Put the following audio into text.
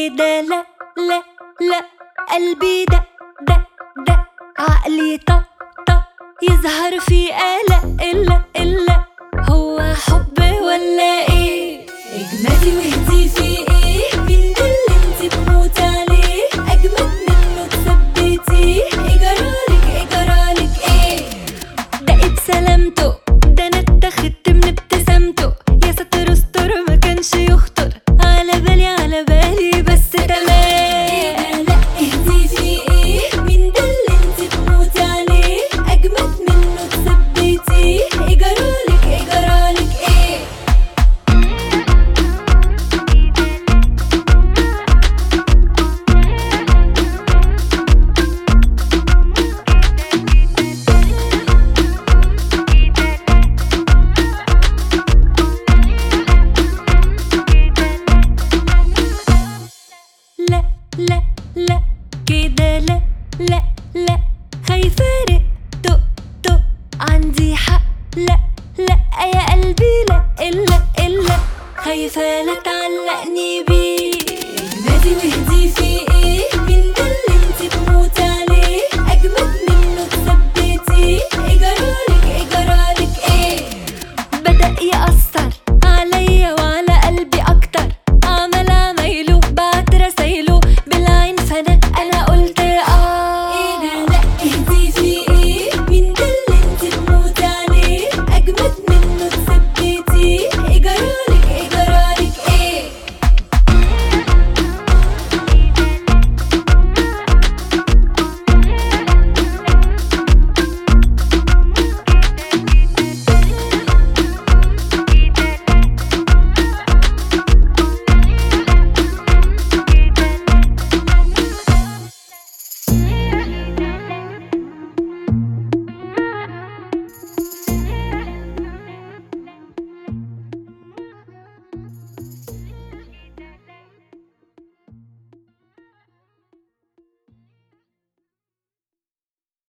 كده لا لا لا قلبي دق دق دق عقلي طق طق يظهر في قلق إلا إلا هو حب ولا ايه اجمدي واهدي في ايه مين ده اللي انت تموت عليه اجمد منه تثبتيه اجرالك اجرالك ايه ده بسلامته ده انا اتخدت من ابتسامته يا ستر استر ما كانش يخطر على بالي على بالي بس تمام لا اهدي في ايه مين ده اللي انت تموت عليه اجمد منه تثبتيه اجرالك اجرالك ايه لا لا لا كده لا لا لا خايفة ارق دق دق عندي حق لا لا يا قلبي لا إلا إلا خايفة لا تعلقني بيه اجمدي واهدي